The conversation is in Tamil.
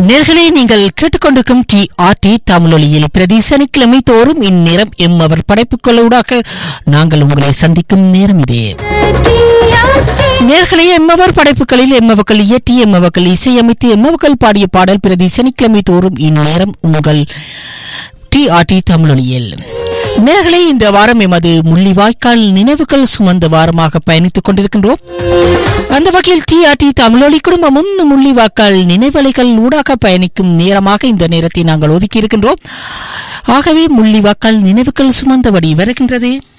நேர்களே நீங்கள் கேட்டுக்கொண்டிருக்கும் டி ஆர்டி தமிழொலியில் பிரதி சனிக்கிழமை தோறும் இந்நேரம் எம் அவர் படைப்புகளூடாக நாங்கள் உங்களை சந்திக்கும் நேரம் இதே நேர்களே எம்மவர் படைப்புகளில் எம்மவர்கள் இயற்றி எம்மவர்கள் இசையமைத்து எம்மவர்கள் பாடிய பாடல் பிரதி சனிக்கிழமை தோறும் இந்நேரம் உங்கள் டி ஆர்டி தமிழொலியில் நேர்களே இந்த வாரம் எமது முள்ளிவாய்க்கால் நினைவுகள் சுமந்த வாரமாக பயணித்துக் கொண்டிருக்கின்றோம் அந்த வகையில் டிஆர்டி தமிழொலி குடும்பமும் முள்ளிவாய்க்கால் நினைவலைகள் ஊடாக பயணிக்கும் நேரமாக இந்த நேரத்தை நாங்கள் ஒதுக்கி இருக்கின்றோம் ஆகவே முள்ளிவாய்க்கால் நினைவுகள் சுமந்தபடி வருகின்றது